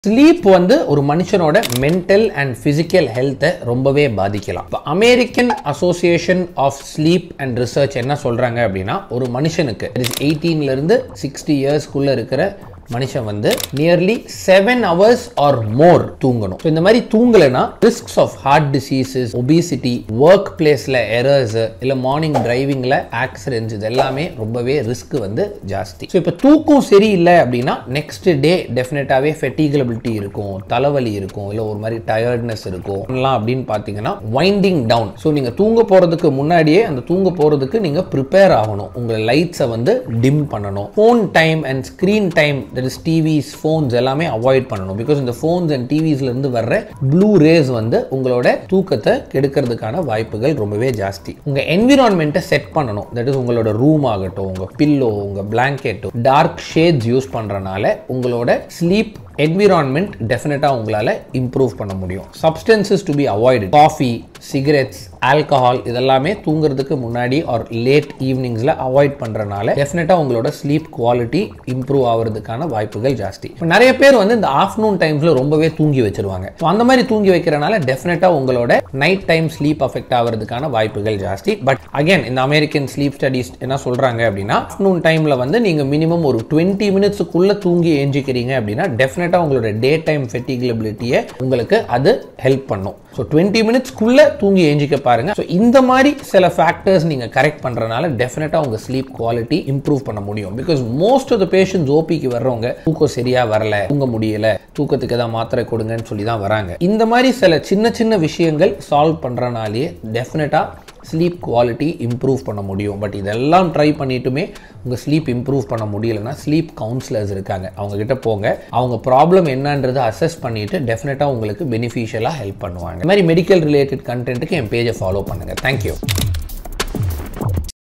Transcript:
sleep வந்து ஒரு மனுஷனோட மென்டல் அண்ட் ஃபிசிக்கல் ஹெல்த்தை ரொம்பவே பாதிக்கலாம் இப்போ American association of sleep and research என்ன சொல்கிறாங்க அப்படின்னா ஒரு மனுஷனுக்கு எயிட்டீன்லேருந்து சிக்ஸ்டி இயர்ஸ்க்குள்ளே இருக்கிற மனுஷன் வந்து nearly seven hours or more தூங்கணும் So, இந்த மாதிரி தூங்கலைன்னா risks of heart diseases obesity work பிளேஸில் எரர்ஸ் இல்லை மார்னிங் டிரைவிங்கில் ஆக்சிடென்ட்ஸ் இது எல்லாமே ரொம்பவே ரிஸ்க் வந்து ஜாஸ்தி ஸோ இப்போ தூக்கம் சரியில்லை அப்படின்னா நெக்ஸ்ட் டே டெஃபினட்டாகவே ஃபெட்டிகபிலிட்டி இருக்கும் தலைவலி இருக்கும் இல்லை ஒரு மாதிரி டயர்ட்னஸ் இருக்கும் பண்ணலாம் அப்படின்னு பார்த்தீங்கன்னா வைண்டிங் டவுன் ஸோ நீங்கள் தூங்க போகிறதுக்கு முன்னாடியே அந்த தூங்க போகிறதுக்கு நீங்கள் ப்ரிப்பேர் ஆகணும் உங்கள் லைட்ஸை வந்து டிம் பண்ணணும் phone time and screen time that is TVs phones எல்லாமே அவாய்ட் பண்ணணும் பிகாஸ் இந்த ஃபோன்ஸ் அண்ட் டிவிஸ்லேருந்து வர்ற ப்ளூ ரேஸ் வந்து உங்களோட தூக்கத்தை கெடுக்கிறதுக்கான வாய்ப்புகள் ரொம்பவே ஜாஸ்தி உங்கள் என்விரான்மெண்ட்டை செட் பண்ணணும் தட் இஸ் உங்களோட ரூம் ஆகட்டும் உங்கள் பில்லோ உங்கள் பிளாங்கெட்டோ டார்க் ஷேட்ஸ் யூஸ் பண்ணுறனால உங்களோட ஸ்லீப் என்விரான்மெண்ட் டெஃபினட்டாக உங்களால் இம்ப்ரூவ் பண்ண முடியும் substances to be avoid coffee cigarettes alcohol இதெல்லாமே தூங்குறதுக்கு முன்னாடி ஆர் லேட் ஈவினிங்ஸில் அவாய்ட் பண்ணுறனால டெஃபினட்டாக உங்களோட ஸ்லீப் குவாலிட்டி இம்ப்ரூவ் ஆகிறதுக்கான வாய்ப்புகள் ஜாஸ்தி இப்ப நிறைய பேர் வந்து இந்த ஆஃப்டர்நூன் டைம்ஸில் ரொம்பவே தூங்கி வச்சிருவாங்க ஸோ அந்த மாதிரி தூங்கி வைக்கிறனால டெஃபினட்டாக உங்களோட நைட் டைம் ஸ்லீப் அஃபெக்ட் ஆகிறதுக்கான வாய்ப்புகள் ஜாஸ்தி பட் அகைன் இந்த அமெரிக்கன் ஸ்லீப் ஸ்டடீஸ் என்ன சொல்கிறாங்க அப்படின்னா ஆஃப்டர்நூன் டைமில் வந்து நீங்கள் மினிமம் ஒரு டுவெண்ட்டி மினிட்ஸுக்குள்ளே தூங்கி ஏஞ்சிக்கிறீங்க அப்படின்னா டெஃபினட்டாக உங்களோட டே டைம் ஃபெட்டிகபிலிட்டியை உங்களுக்கு அது ஹெல்ப் பண்ணும் ஸோ டுவெண்ட்டி மினிட்ஸ்க்குள்ளே தூங்கி ஏஞ்சிக்க பாருங்க ஸோ இந்த மாதிரி சில ஃபேக்டர்ஸ் நீங்கள் கரெக்ட் பண்ணுறனால டெஃபினட்டாக உங்கள் ஸ்லீப் குவாலிட்டி இம்ப்ரூவ் பண்ண முடியும் because most of the patients ஓபிக்கு வர்றவங்க தூக்கம் சரியா வரல தூங்க முடியல தூக்கத்துக்கு ஏதாவது மாத்திரை கொடுங்கன்னு சொல்லி தான் வராங்க இந்த மாதிரி சில சின்ன சின்ன விஷயங்கள் சால்வ் பண்ணுறனாலே டெஃபினட்டாக ஸ்லீப் குவாலிட்டி இம்ப்ரூவ் பண்ண முடியும் பட் இதெல்லாம் ட்ரை பண்ணிட்டுமே உங்கள் ஸ்லீப் இம்ப்ரூவ் பண்ண முடியலன்னா ஸ்லீப் கவுன்சிலர்ஸ் இருக்காங்க அவங்க கிட்ட போங்க அவங்க ப்ராப்ளம் என்னன்றதை அசஸ் பண்ணிட்டு டெஃபினட்டாக உங்களுக்கு பெனிஃபிஷியலாக ஹெல்ப் பண்ணுவாங்க இந்த மாதிரி மெடிக்கல் ரிலேட்டட் கண்டென்ட்டுக்கு என் பேஜை ஃபாலோ பண்ணுங்கள் தேங்க்யூ